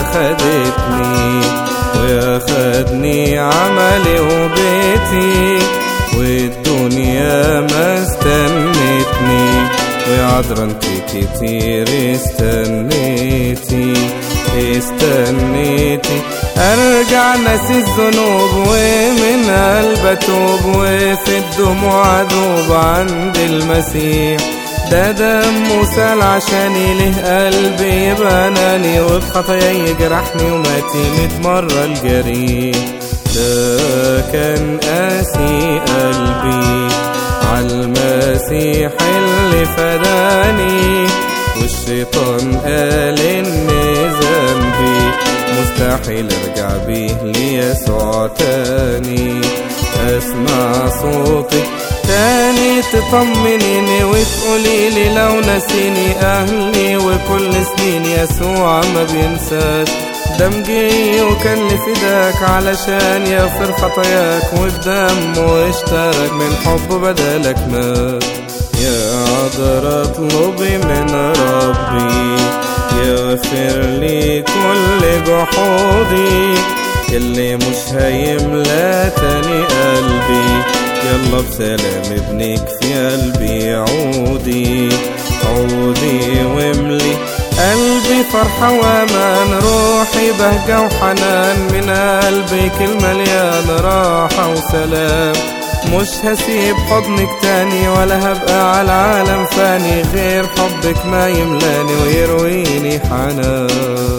خدتني وياخدني عملي وبيتي والدنيا ما استنتني ويا عذرا انت كتير استنيتي استنيتي ارجع ناسي الذنوب ومن قلب اتوب وفي الدموع ادوب عند المسيح ده دمه سال عشاني له قلبي بناني وبخطايا يجرحني وماتي ميت مرة الجريح ده كان قاسي قلبي عالمسيح اللي فداني والشيطان قال ان ذنبي مستحيل ارجع بيه ليسوع تاني اسمع صوتك تاني تطمنيني وتقولي لي لو نسيني اهلي وكل سنين يسوع ما بينساش دمجي وكان لفداك علشان يغفر خطاياك وبدم واشترك من حب بدلك مات يا عذر اطلبي من ربي يغفر لي كل جحودي اللي مش هيملى تاني قلبي يلا بسلام ابنك في قلبي عودي عودي واملي قلبي فرحة وامان روحي بهجة وحنان من قلبك المليان راحة وسلام مش هسيب حضنك تاني ولا هبقى على عالم فاني غير حبك ما يملاني ويرويني حنان